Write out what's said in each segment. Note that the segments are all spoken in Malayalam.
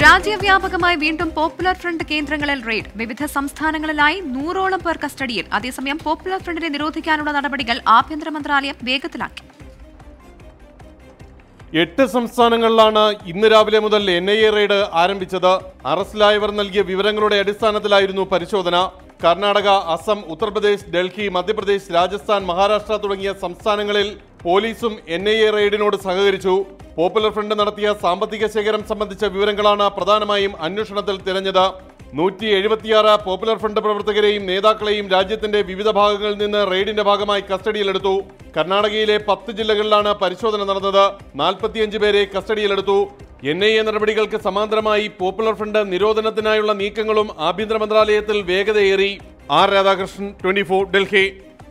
രാജ്യവ്യാപകമായി വീണ്ടും പോപ്പുലർ ഫ്രണ്ട് കേന്ദ്രങ്ങളിൽ റെയ്ഡ് വിവിധ സംസ്ഥാനങ്ങളിലായി നൂറോളം പേർ കസ്റ്റഡിയിൽ അതേസമയം പോപ്പുലർ ഫ്രണ്ടിനെ നിരോധിക്കാനുള്ള നടപടികൾ ആഭ്യന്തര മന്ത്രാലയം വേഗത്തിലാക്കി എട്ട് സംസ്ഥാനങ്ങളിലാണ് ഇന്ന് രാവിലെ മുതൽ എൻ ഐ എ റെയ്ഡ് ആരംഭിച്ചത് അറസ്റ്റിലായവർ നൽകിയ വിവരങ്ങളുടെ അടിസ്ഥാനത്തിലായിരുന്നു പരിശോധന കർണാടക അസം ഉത്തർപ്രദേശ് ഡൽഹി മധ്യപ്രദേശ് രാജസ്ഥാൻ മഹാരാഷ്ട്ര തുടങ്ങിയ സംസ്ഥാനങ്ങളിൽ പോലീസും എൻ ഐ എ റെയ്ഡിനോട് സഹകരിച്ചു പോപ്പുലർ ഫ്രണ്ട് നടത്തിയ സാമ്പത്തിക ശേഖരം സംബന്ധിച്ച വിവരങ്ങളാണ് പ്രധാനമായും അന്വേഷണത്തിൽ തിരഞ്ഞത് നൂറ്റി എഴുപത്തിയാറ് പോപ്പുലർ ഫ്രണ്ട് പ്രവർത്തകരെയും നേതാക്കളെയും രാജ്യത്തിന്റെ വിവിധ ഭാഗങ്ങളിൽ നിന്ന് റെയ്ഡിന്റെ ഭാഗമായി കസ്റ്റഡിയിലെടുത്തു കർണാടകയിലെ പത്ത് ജില്ലകളിലാണ് പരിശോധന നടന്നത് നാൽപ്പത്തിയഞ്ച് പേരെ കസ്റ്റഡിയിലെടുത്തു എൻ ഐ എ നടപടികൾക്ക് സമാന്തരമായി പോപ്പുലർ ഫ്രണ്ട് നിരോധനത്തിനായുള്ള നീക്കങ്ങളും ആഭ്യന്തര മന്ത്രാലയത്തിൽ വേഗതയേറി ആർ രാധാകൃഷ്ണൻ ട്വന്റി ഡൽഹി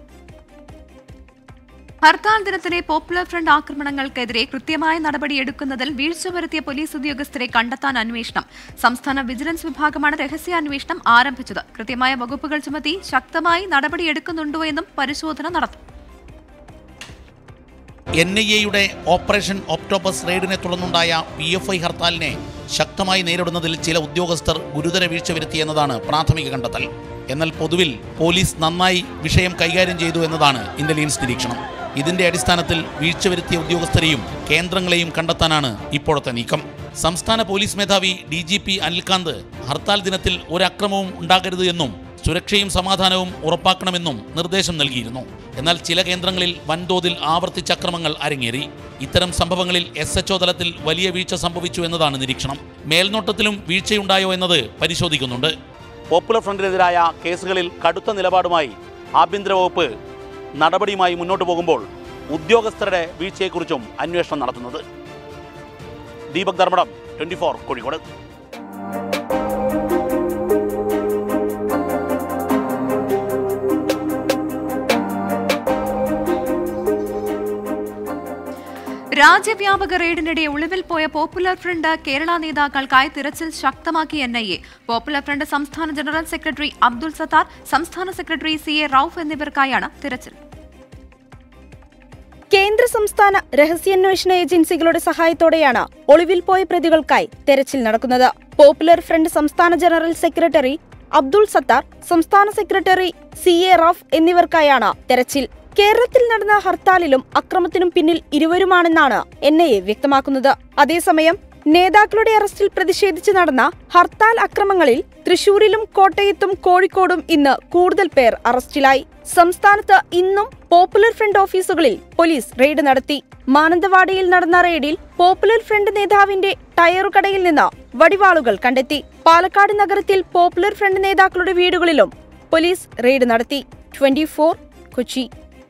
ഹർത്താൽ ദിനത്തിലെ പോപ്പുലർ ഫ്രണ്ട് ആക്രമണങ്ങൾക്കെതിരെ കൃത്യമായ നടപടിയെടുക്കുന്നതിൽ വീഴ്ച വരുത്തിയ പോലീസ് ഉദ്യോഗസ്ഥരെ കണ്ടെത്താൻ അന്വേഷണം സംസ്ഥാന വിജിലൻസ് വിഭാഗമാണ് രഹസ്യാന്വേഷണം ആരംഭിച്ചത് കൃത്യമായ വകുപ്പുകൾ ചുമത്തി ശക്തമായി നടപടിയെടുക്കുന്നുണ്ടോ എന്നും പരിശോധന നടത്തും എൻ ഐ എയുടെ ഓപ്പറേഷൻ ഒക്ടോബസ് റെയ്ഡിനെ തുടർന്നുണ്ടായ പി എഫ് ഐ ഹർത്താലിനെ ശക്തമായി നേരിടുന്നതിൽ ചില ഉദ്യോഗസ്ഥർ ഗുരുതര വീഴ്ച വരുത്തിയെന്നതാണ് പ്രാഥമിക കണ്ടെത്തൽ എന്നാൽ പൊതുവിൽ പോലീസ് നന്നായി വിഷയം കൈകാര്യം ചെയ്തു എന്നതാണ് ഇന്റലിജൻസ് നിരീക്ഷണം ഇതിന്റെ അടിസ്ഥാനത്തിൽ വീഴ്ച വരുത്തിയ ഉദ്യോഗസ്ഥരെയും കേന്ദ്രങ്ങളെയും കണ്ടെത്താനാണ് ഇപ്പോഴത്തെ നീക്കം സംസ്ഥാന പോലീസ് മേധാവി D G P Anilkant hartal ദിനത്തിൽ ഒരക്രമവും ഉണ്ടാകരുത് എന്നും സുരക്ഷയും സമാധാനവും ഉറപ്പാക്കണമെന്നും നിർദ്ദേശം നൽകിയിരുന്നു എന്നാൽ ചില കേന്ദ്രങ്ങളിൽ വൻതോതിൽ ആവർത്തിച്ച അക്രമങ്ങൾ അരങ്ങേറി ഇത്തരം സംഭവങ്ങളിൽ എസ് എച്ച്ഒ തലത്തിൽ വലിയ വീഴ്ച സംഭവിച്ചു എന്നതാണ് നിരീക്ഷണം മേൽനോട്ടത്തിലും വീഴ്ചയുണ്ടായോ എന്നത് പരിശോധിക്കുന്നുണ്ട് പോപ്പുലർ ഫ്രണ്ടിനെതിരായ കേസുകളിൽ കടുത്ത നിലപാടുമായി ആഭ്യന്തര വകുപ്പ് നടപടിയുമായി മുന്നോട്ട് പോകുമ്പോൾ ഉദ്യോഗസ്ഥരുടെ വീഴ്ചയെക്കുറിച്ചും അന്വേഷണം നടത്തുന്നത് ദീപക് ധർമ്മടം ട്വന്റി ഫോർ കോഴിക്കോട് രാജ്യവ്യാപക റെയ്ഡിനിടെ ഒളിവിൽ പോയ പോപ്പുലർ ഫ്രണ്ട് കേരള നേതാക്കൾക്കായി തിരച്ചിൽ ശക്തമാക്കി N I A popular front സംസ്ഥാന ജനറൽ സെക്രട്ടറി അബ്ദുൾ സത്താർ സംസ്ഥാന സെക്രട്ടറി സി എ റൌഫ് എന്നിവർക്കായാണ് തിരച്ചിൽ കേന്ദ്ര സംസ്ഥാന രഹസ്യാന്വേഷണ ഏജൻസികളുടെ സഹായത്തോടെയാണ് ഒളിവിൽ പോയ പ്രതികൾക്കായി തെരച്ചിൽ നടക്കുന്നത് പോപ്പുലർ ഫ്രണ്ട് സംസ്ഥാന ജനറൽ സെക്രട്ടറി അബ്ദുൾ സത്താർ സംസ്ഥാന സെക്രട്ടറി സി എ റാഫ് എന്നിവർക്കായാണ് തെരച്ചിൽ കേരളത്തിൽ നടന്ന ഹർത്താലിലും അക്രമത്തിനും പിന്നിൽ ഇരുവരുമാണെന്നാണ് എൻ ഐ എ വ്യക്തമാക്കുന്നത് അതേസമയം നേതാക്കളുടെ അറസ്റ്റിൽ പ്രതിഷേധിച്ച് നടന്ന ഹർത്താൽ അക്രമങ്ങളിൽ തൃശൂരിലും കോട്ടയത്തും കോഴിക്കോടും ഇന്ന് കൂടുതൽ പേർ അറസ്റ്റിലായി സംസ്ഥാനത്ത് ഇന്നും പോപ്പുലർ ഫ്രണ്ട് ഓഫീസുകളിൽ പോലീസ് റെയ്ഡ് നടത്തി മാനന്തവാടിയിൽ നടന്ന റെയ്ഡിൽ പോപ്പുലർ ഫ്രണ്ട് നേതാവിന്റെ ടയറുകടയിൽ നിന്ന് വടിവാളുകൾ കണ്ടെത്തി പാലക്കാട് നഗരത്തിൽ പോപ്പുലർ ഫ്രണ്ട് നേതാക്കളുടെ വീടുകളിലും പോലീസ് റെയ്ഡ് നടത്തി ട്വന്റി കൊച്ചി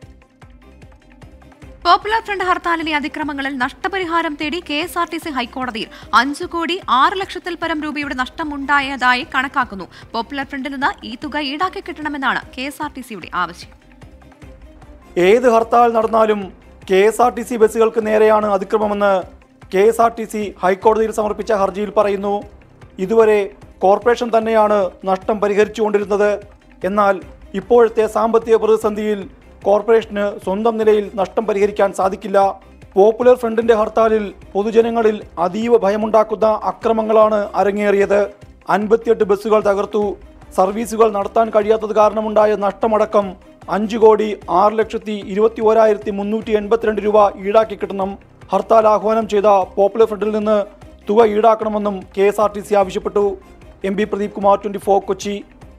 പോപ്പുലർ ഫ്രണ്ട് ഹർത്താലിലെ അതിക്രമങ്ങളിൽ നഷ്ടപരിഹാരം തേടി K S R T C ഹൈക്കോടതിയിൽ അഞ്ചു കോടി ആറ് ലക്ഷത്തിൽ പരം രൂപയുടെ നഷ്ടമുണ്ടായതായി കണക്കാക്കുന്നു പോപ്പുലർ ഫ്രണ്ടിൽ നിന്ന് ഈ തുക ഈടാക്കി കിട്ടണമെന്നാണ് കെ എസ് ആർ ടി സിയുടെ ആവശ്യം ഏത് ഹർത്താൽ നടന്നാലും K S R T C ബസ്സുകൾക്ക് നേരെയാണ് അതിക്രമമെന്ന് K S R T C ഹൈക്കോടതിയിൽ സമർപ്പിച്ച ഹർജിയിൽ പറയുന്നു ഇതുവരെ കോർപ്പറേഷൻ തന്നെയാണ് നഷ്ടം പരിഹരിച്ചുകൊണ്ടിരുന്നത് എന്നാൽ ഇപ്പോഴത്തെ സാമ്പത്തിക പ്രതിസന്ധിയിൽ കോർപ്പറേഷന് സ്വന്തം നിലയിൽ നഷ്ടം പരിഹരിക്കാൻ സാധിക്കില്ല പോപ്പുലർ ഫ്രണ്ടിന്റെ ഹർത്താലിൽ പൊതുജനങ്ങളിൽ അതീവ ഭയമുണ്ടാക്കുന്ന അക്രമങ്ങളാണ് അരങ്ങേറിയത് അൻപത്തിയെട്ട് ബസ്സുകൾ തകർത്തു സർവീസുകൾ നടത്താൻ കഴിയാത്തത് കാരണമുണ്ടായ നഷ്ടമടക്കം അഞ്ച് കോടി ആറ് ലക്ഷത്തി ഇരുപത്തി ഓരായിരത്തി മുന്നൂറ്റി എൺപത്തിരണ്ട് രൂപ ഈടാക്കി കിട്ടണം ഹർത്താൽ ആഹ്വാനം ചെയ്ത പോപ്പുലർ ഫ്രണ്ടിൽ നിന്ന് തുക ഈടാക്കണമെന്നും K S R T C ആവശ്യപ്പെട്ടു M P Pradeep Kumar twenty four Kochi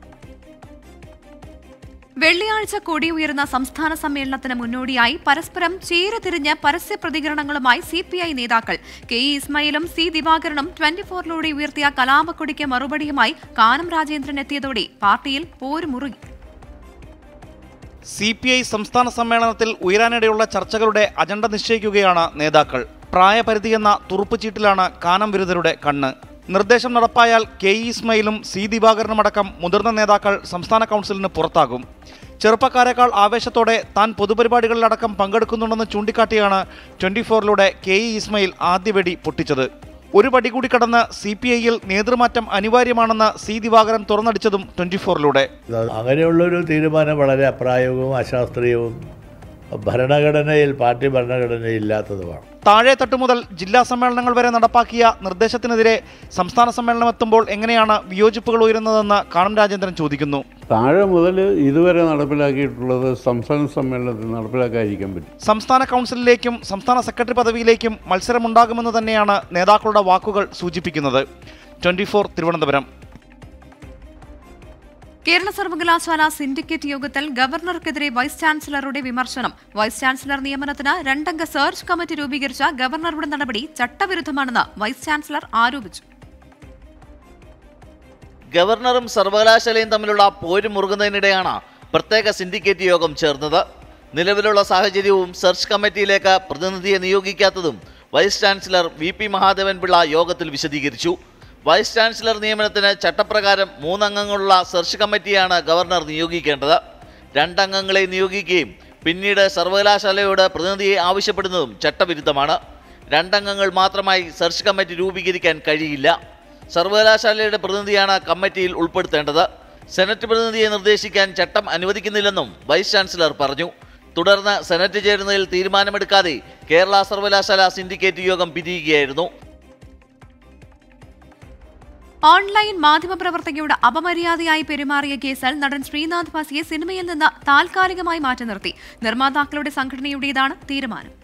വെള്ളിയാഴ്ച കൊടി ഉയർന്ന സംസ്ഥാന സമ്മേളനത്തിന് മുന്നോടിയായി പരസ്പരം ചേരതിരിഞ്ഞ് പരസ്യ പ്രതികരണങ്ങളുമായി സി പി ഐ നേതാക്കൾ കെ ഇ ഇസ്മായിലും സി ദിവാകരനും ട്വന്റി ഫോറിലൂടെ ഉയർത്തിയ കലാപക്കൊടിക്ക് മറുപടിയുമായി കാനം രാജേന്ദ്രൻ എത്തിയതോടെ പാർട്ടിയിൽ പോരുമുറുകി സി പി ഐ സംസ്ഥാന സമ്മേളനത്തിൽ ഉയരാനിടയുള്ള ചർച്ചകളുടെ അജണ്ട നിശ്ചയിക്കുകയാണ് നേതാക്കൾ പ്രായപരിധി എന്ന തുറുപ്പുചീട്ടിലാണ് കാനം വിരുദ്ധരുടെ കണ്ണ് നിർദ്ദേശം നടപ്പായാൽ കെ ഇ ഇസ്മയിലും സി ദിവാകരനുമടക്കം മുതിർന്ന നേതാക്കൾ സംസ്ഥാന കൗൺസിലിന് പുറത്താകും ചെറുപ്പക്കാരെക്കാൾ ആവേശത്തോടെ താൻ പൊതുപരിപാടികളിലടക്കം പങ്കെടുക്കുന്നുണ്ടെന്ന് ചൂണ്ടിക്കാട്ടിയാണ് ട്വന്റി ഫോറിലൂടെ കെ ഇ ഇസ്മയിൽ ആദ്യ വെടി പൊട്ടിച്ചത് ഒരു പടി കൂടി കടന്ന് സി പി ഐയിൽ നേതൃമാറ്റം അനിവാര്യമാണെന്ന് സി ദിവാകരൻ തുറന്നടിച്ചതും ട്വന്റി ഫോറിലൂടെ അങ്ങനെയുള്ളൊരു തീരുമാനം വളരെ അപ്രായോഗികവും അശാസ്ത്രീയവും ഭരണഘടനയിൽ പാർട്ടി ഭരണഘടനയിൽ ഇല്ലാത്തതുമാണ് താഴെ തട്ടു മുതൽ ജില്ലാ സമ്മേളനങ്ങൾ വരെ നടപ്പാക്കിയ നിർദ്ദേശത്തിനെതിരെ സംസ്ഥാന സമ്മേളനം എത്തുമ്പോൾ എങ്ങനെയാണ് വിയോജിപ്പുകൾ ഉയരുന്നതെന്ന് കാനം രാജേന്ദ്രൻ ചോദിക്കുന്നു താഴെ മുതൽ ഇതുവരെ നടപ്പിലാക്കിയിട്ടുള്ളത് സംസ്ഥാന സമ്മേളനത്തിൽ നടപ്പിലാക്കാതിരിക്കാൻ പറ്റും സംസ്ഥാന കൗൺസിലിലേക്കും സംസ്ഥാന സെക്രട്ടറി പദവിയിലേക്കും മത്സരമുണ്ടാകുമെന്ന് തന്നെയാണ് നേതാക്കളുടെ വാക്കുകൾ സൂചിപ്പിക്കുന്നത് ട്വന്റി തിരുവനന്തപുരം കേരള സർവകലാശാല സിൻഡിക്കേറ്റ് യോഗത്തിൽ ഗവർണർക്കെതിരെ വൈസ് ചാൻസലറുടെ വിമർശനം വൈസ് ചാൻസലർ നിയമനത്തിന് രണ്ടംഗ സെർച്ച് കമ്മിറ്റി രൂപീകരിച്ച ഗവർണറുടെ നടപടി ചട്ടവിരുദ്ധമാണെന്ന് വൈസ് ചാൻസലർ ആരോപിച്ചു ഗവർണറും സർവകലാശാലയും തമ്മിലുള്ള പോര് മുറുകുന്നതിനിടെയാണ് പ്രത്യേക സിൻഡിക്കേറ്റ് യോഗം ചേർന്നത് നിലവിലുള്ള സാഹചര്യവും സെർച്ച് കമ്മിറ്റിയിലേക്ക് പ്രതിനിധിയെ നിയോഗിക്കാത്തതും vice chancellor V P Mahadevan Pillai യോഗത്തിൽ വിശദീകരിച്ചു വൈസ് ചാൻസലർ നിയമനത്തിന് ചട്ടപ്രകാരം മൂന്നംഗങ്ങളുള്ള സെർച്ച് കമ്മിറ്റിയാണ് ഗവർണർ നിയോഗിക്കേണ്ടത് രണ്ടംഗങ്ങളെ നിയോഗിക്കുകയും പിന്നീട് സർവകലാശാലയോട് പ്രതിനിധിയെ ആവശ്യപ്പെടുന്നതും ചട്ടവിരുദ്ധമാണ് രണ്ടംഗങ്ങൾ മാത്രമായി സെർച്ച് കമ്മിറ്റി രൂപീകരിക്കാൻ കഴിയില്ല സർവകലാശാലയുടെ പ്രതിനിധിയാണ് കമ്മിറ്റിയിൽ ഉൾപ്പെടുത്തേണ്ടത് സെനറ്റ് പ്രതിനിധിയെ നിർദ്ദേശിക്കാൻ ചട്ടം അനുവദിക്കുന്നില്ലെന്നും വൈസ് ചാൻസലർ പറഞ്ഞു തുടർന്ന് സെനറ്റ് ചേരുന്നതിൽ തീരുമാനമെടുക്കാതെ കേരള സർവകലാശാല സിൻഡിക്കേറ്റ് യോഗം പിരിയുകയായിരുന്നു ഓൺലൈൻ മാധ്യമപ്രവർത്തകയോട് അപമര്യാദയായി പെരുമാറിയ കേസിൽ നടൻ ശ്രീനാഥ് ഭാസിയെ സിനിമയിൽ നിന്ന് താൽക്കാലികമായി മാറ്റി നിർത്തി നിർമ്മാതാക്കളുടെ സംഘടനയുടേതാണ് തീരുമാനം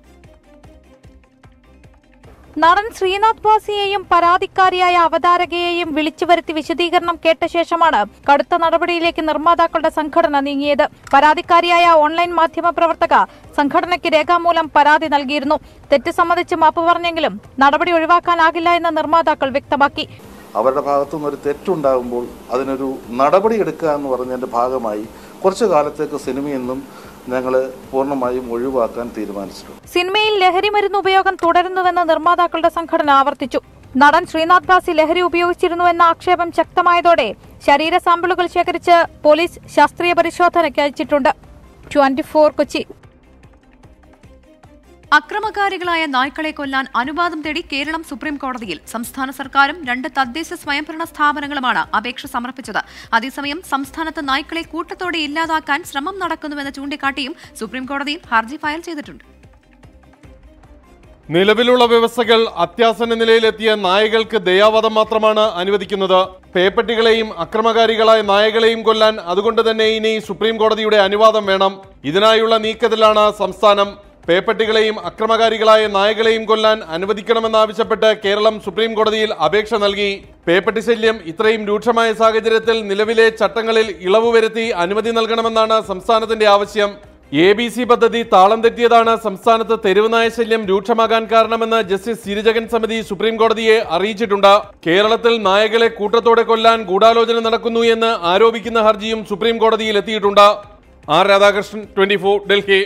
നടൻ ശ്രീനാഥ് ഭാസിയെയും പരാതിക്കാരിയായ അവതാരകയെയും വിളിച്ചു വരുത്തി വിശദീകരണം കേട്ട ശേഷമാണ് കടുത്ത നടപടിയിലേക്ക് നിർമ്മാതാക്കളുടെ സംഘടന നീങ്ങിയത് പരാതിക്കാരിയായ ഓൺലൈൻ മാധ്യമ പ്രവർത്തക സംഘടനയ്ക്ക് രേഖാമൂലം പരാതി നൽകിയിരുന്നു തെറ്റ് സമ്മതിച്ച് മാപ്പ് പറഞ്ഞെങ്കിലും നടപടി ഒഴിവാക്കാനാകില്ല എന്ന് നിർമ്മാതാക്കൾ വ്യക്തമാക്കി അവരുടെ ഭാഗത്തുനിന്ന് ഒരു തെറ്റുണ്ടാകുമ്പോൾ അതിനൊരു നടപടി എടുക്കുക എന്ന് പറഞ്ഞതിൻ്റെ ഭാഗമായി കുറച്ചു കാലത്തേക്ക് സിനിമയിൽ നിന്നും ഞങ്ങൾ പൂർണ്ണമായും ഒഴിവാക്കാൻ തീരുമാനിച്ചിട്ടുണ്ട് സിനിമയിൽ ലഹരി മരുന്ന് ഉപയോഗം തുടരുന്നുവെന്ന് നിർമ്മാതാക്കളുടെ സംഘടന ആവർത്തിച്ചു നടൻ ശ്രീനാഥ് ഭാസി ലഹരി ഉപയോഗിച്ചിരുന്നുവെന്ന ആക്ഷേപം ശക്തമായതോടെ ശരീര സാമ്പിളുകൾ ശേഖരിച്ച് പോലീസ് ശാസ്ത്രീയ പരിശോധനയ്ക്ക് അയച്ചിട്ടുണ്ട് ട്വന്റി കൊച്ചി അക്രമകാരികളായ നായ്ക്കളെ കൊല്ലാൻ അനുവാദം തേടി കേരളം സുപ്രീം കോടതിയിൽ സംസ്ഥാന സർക്കാരും രണ്ട് തദ്ദേശ സ്വയംഭരണ സ്ഥാപനങ്ങളുമാണ് അപേക്ഷ സമർപ്പിച്ചത് അതേസമയം സംസ്ഥാനത്ത് നായ്ക്കളെ കൂട്ടത്തോടെ ഇല്ലാതാക്കാൻ ശ്രമം നടക്കുന്നുവെന്ന് ചൂണ്ടിക്കാട്ടിയും സുപ്രീം കോടതിയിൽ ഹർജി ഫയൽ ചെയ്തിട്ടുണ്ട് നിലവിലുള്ള വ്യവസ്ഥകൾ അത്യാസന്ന നിലയിലെത്തിയ നായകൾക്ക് ദയാവധം മാത്രമാണ് അനുവദിക്കുന്നത് പേപ്പട്ടികളെയും അക്രമകാരികളായ നായകളെയും കൊല്ലാൻ അതുകൊണ്ട് തന്നെ ഇനി സുപ്രീം കോടതിയുടെ അനുവാദം വേണം ഇതിനായുള്ള നീക്കത്തിലാണ് സംസ്ഥാനം പേപ്പട്ടികളെയും അക്രമകാരികളായ നായകളെയും കൊല്ലാൻ അനുവദിക്കണമെന്നാവശ്യപ്പെട്ട് കേരളം സുപ്രീം കോടതിയിൽ അപേക്ഷ നൽകി പേപ്പട്ടി ശല്യം ഇത്രയും രൂക്ഷമായ സാഹചര്യത്തിൽ നിലവിലെ ചട്ടങ്ങളിൽ ഇളവ് വരുത്തി അനുമതി നൽകണമെന്നാണ് സംസ്ഥാനത്തിന്റെ ആവശ്യം എ ബി സി പദ്ധതി താളം തെറ്റിയതാണ് സംസ്ഥാനത്ത് തെരുവുനായ ശല്യം രൂക്ഷമാകാൻ കാരണമെന്ന് ജസ്റ്റിസ് സിരിജഗൻ സമിതി സുപ്രീം കോടതിയെ അറിയിച്ചിട്ടുണ്ട് കേരളത്തിൽ നായകളെ കൂട്ടത്തോടെ കൊല്ലാൻ ഗൂഢാലോചന നടക്കുന്നു എന്ന് ആരോപിക്കുന്ന ഹർജിയും സുപ്രീം കോടതിയിൽ എത്തിയിട്ടുണ്ട് R Radhakrishnan twenty Delhi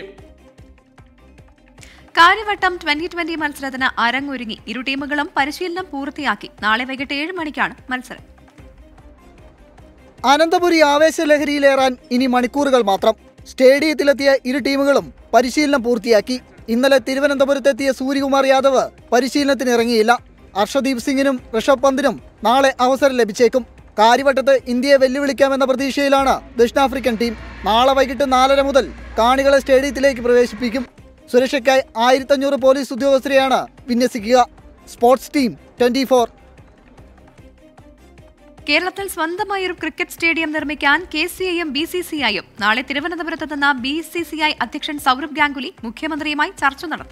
Karyavattom twenty twenty മത്സരത്തിന് അരങ്ങൊരുങ്ങി ഇരു ടീമുകളും പരിശീലനം പൂർത്തിയാക്കി നാളെ വൈകിട്ട് ഏഴ് മണിക്കാണ് മത്സരം അനന്തപുരി ആവേശലഹരിയിലേറാൻ ഇനി മണിക്കൂറുകൾ മാത്രം സ്റ്റേഡിയത്തിലെത്തിയ ഇരു ടീമുകളും പരിശീലനം പൂർത്തിയാക്കി ഇന്നലെ തിരുവനന്തപുരത്തെത്തിയ സൂര്യകുമാർ യാദവ് പരിശീലനത്തിന് ഇറങ്ങിയില്ല അർഷദീപ് സിംഗിനും ഋഷഭ് പന്തിനും നാളെ അവസരം ലഭിച്ചേക്കും കാര്യവട്ടത്ത് ഇന്ത്യയെ വെല്ലുവിളിക്കാമെന്ന പ്രതീക്ഷയിലാണ് ദക്ഷിണാഫ്രിക്കൻ ടീം നാളെ വൈകിട്ട് നാലര മുതൽ കാണികളെ സ്റ്റേഡിയത്തിലേക്ക് പ്രവേശിപ്പിക്കും സുരക്ഷയ്ക്കായി ആയിരത്തഞ്ഞൂറ് പോലീസ് ഉദ്യോഗസ്ഥരെയാണ് വിന്യസിക്കുക സ്പോർട്സ് ടീം ട്വന്റി കേരളത്തിൽ സ്വന്തമായി ഒരു ക്രിക്കറ്റ് സ്റ്റേഡിയം നിർമ്മിക്കാൻ കെ സി ഐയും ബി സി സി ഐയും നാളെ തിരുവനന്തപുരത്ത് നിന്ന ബി സി സി ഐ അധ്യക്ഷൻ സൗരഭ് ഗാംഗുലി മുഖ്യമന്ത്രിയുമായി ചർച്ച നടത്തും